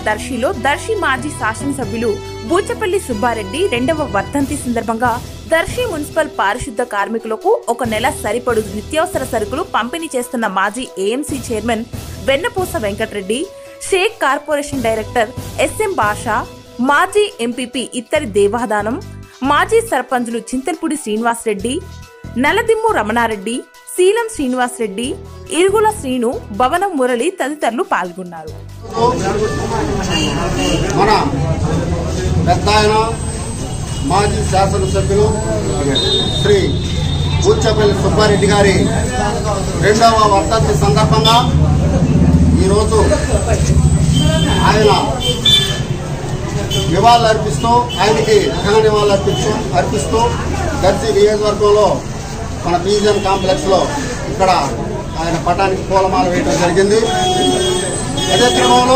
దర్శిలో దర్శి మాజీ శాసనసభ్యులు బూచపల్లి సుబ్బారెడ్డి రెండవ వర్ధంతి సందర్భంగా దర్శి మున్సిపల్ పారిశుద్ధ కార్మికులకు ఒక నెల సరిపడు నిత్యావసర సరుకులు పంపిణీ చేస్తున్న మాజీ AMC chairman Vennapusa Venkatareddy Shaik corporation director SM Basha మాజీ ఎంపీపీ ఇత్తడి దేవాదానం మాజీ సర్పంచులు చింతల్పూడి శ్రీనివాసరెడ్డి నలదిమ్ము రమణారెడ్డి శీలం శ్రీనివాసరెడ్డి ఇరుగుల శ్రీను భవనం మురళి తదితరులు పాల్గొన్నారు మన పెద్ద ఆయన మాజీ శాసనసభ్యులు శ్రీ బూచపల్లి సుబ్బారెడ్డి గారి రెండవ వర్ధంతి సందర్భంగా ఈరోజు ఆయన నివాళులు అర్పిస్తూ ఆయనకి ఘన నివాళులు అర్పిస్తూ అర్పిస్తూ దర్శి నియోజకవర్గంలో మన పీజన్ కాంప్లెక్స్ లో ఇక్కడ ఆయన పటానికి పూలమాల వేయడం జరిగింది అదే క్రమంలో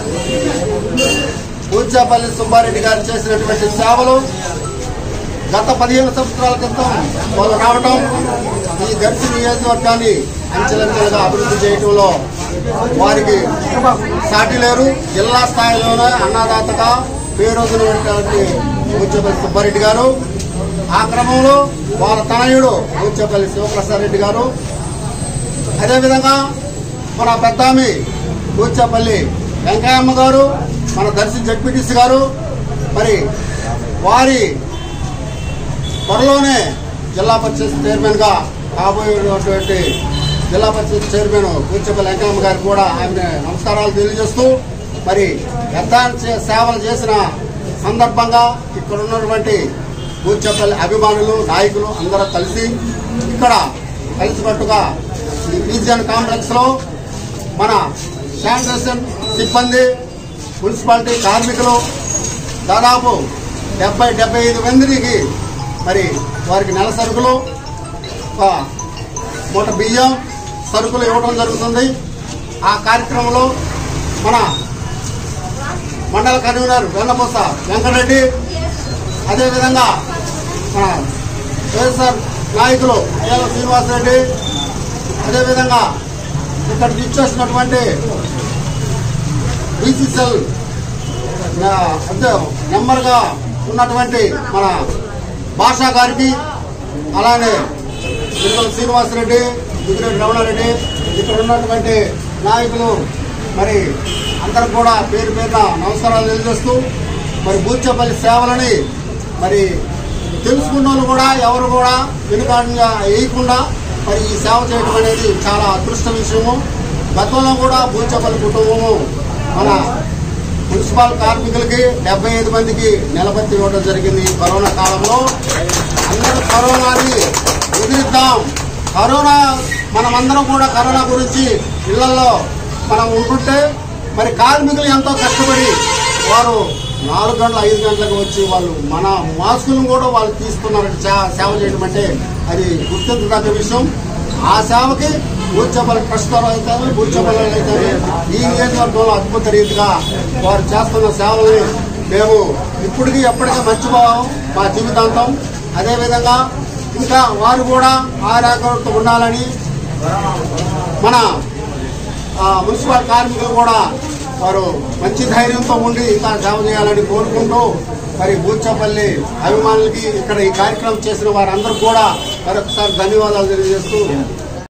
పూజాపల్లి సుబ్బారెడ్డి గారు చేసినటువంటి సేవలు గత పదిహేను సంవత్సరాల క్రితం వాళ్ళు రావటం ఈ దర్శి నియోజకవర్గాన్ని అంచెలంచెలుగా అభివృద్ధి చేయటంలో వారికి సాటి లేరు జిల్లా స్థాయిలోనే అన్నదాతగా పేరొందినటువంటి పూజపల్లి సుబ్బారెడ్డి గారు ఆ క్రమంలో వాళ్ళ తనయుడు పూజపల్లి శివప్రసాద్ రెడ్డి గారు అదేవిధంగా మన పెద్దామి కూర్చపల్లి వెంకయ్యమ్మ గారు మన దర్శి జడ్పీటీసీ గారు మరి వారి త్వరలోనే జిల్లా పరిషత్ చైర్మన్ గా కాబోయేటువంటి జిల్లా పరిషత్ చైర్మన్ కూర్చపల్లి వెంకయ్యమ్మ గారికి కూడా ఆమె నమస్కారాలు తెలియజేస్తూ మరి పెద్ద సేవలు చేసిన సందర్భంగా ఇక్కడ ఉన్నటువంటి కూర్చపల్లి అభిమానులు నాయకులు అందరూ కలిసి ఇక్కడ కలిసికట్టుగా ఈ రీజియన్ కాంప్లెక్స్ లో మన శానిటేషన్ సిబ్బంది మున్సిపాలిటీ కార్మికులు దాదాపు డెబ్బై డెబ్బై ఐదు మందికి మరి వారికి నెల సరుకులు ఒక మూట బియ్యం సరుకులు ఇవ్వడం జరుగుతుంది ఆ కార్యక్రమంలో మన మండల కన్వీనర్ వెన్నపూస వెంకటరెడ్డి అదేవిధంగా మన వైఎస్ఆర్ నాయకులు ఏల శ్రీనివాసరెడ్డి అదేవిధంగా ఇక్కడికి ఇచ్చేసినటువంటి బీసీసీఎల్ నెంబర్గా ఉన్నటువంటి మన భాషా గారికి అలానే తిరుమల శ్రీనివాసరెడ్డి దిగిరెడ్డి రమణారెడ్డి ఇక్కడ ఉన్నటువంటి నాయకులు మరి అందరికి కూడా పేరు పేరున నమస్కారాలు తెలియజేస్తూ మరి బూర్చపల్లి సేవలని మరి తెలుసుకున్న వాళ్ళు కూడా ఎవరు కూడా వెనుకాడంగా వేయకుండా మరి ఈ సేవ చేయడం అనేది చాలా అదృష్ట విషయము గతంలో కూడా బూర్చపల్లి కుటుంబము మన మున్సిపల్ కార్మికులకి డెబ్బై ఐదు మందికి నిలబెత్తి ఇవ్వడం జరిగింది ఈ కరోనా కాలంలో అందరూ కరోనాని ఎదిరిద్దాం కరోనా మనమందరం కూడా కరోనా గురించి ఇళ్లలో మనం ఉంటుంటే మరి కార్మికులు ఎంతో కష్టపడి వారు నాలుగు గంటల ఐదు గంటలకు వచ్చి వాళ్ళు మన మాస్కులను కూడా వాళ్ళు తీసుకున్నారంటే సే- సేవ చేయడం అంటే అది గుర్తించదగ్గ విషయం ఆ సేవకి బూర్చపల్లి ట్రస్ట్ వారు అయితే బూర్చపల్లి అయితే ఈ నియోజకవర్గంలో అద్భుత రీతిగా వారు చేస్తున్న సేవల్ని మేము ఇప్పటికీ ఎప్పటికీ మర్చిపోవాం మా జీవితాంతం అదేవిధంగా ఇంకా వారు కూడా ఆరోగ్యంతో ఉండాలని మన ఆ, మున్సిపల్ కార్మికులు కూడా వారు మంచి ధైర్యంతో ఉండి ఇంకా సేవ చేయాలని కోరుకుంటూ మరి బూచపల్లి అభిమానులకి ఇక్కడ ఈ కార్యక్రమం చేసిన వారందరూ కూడా మరొకసారి ధన్యవాదాలు తెలియజేస్తూ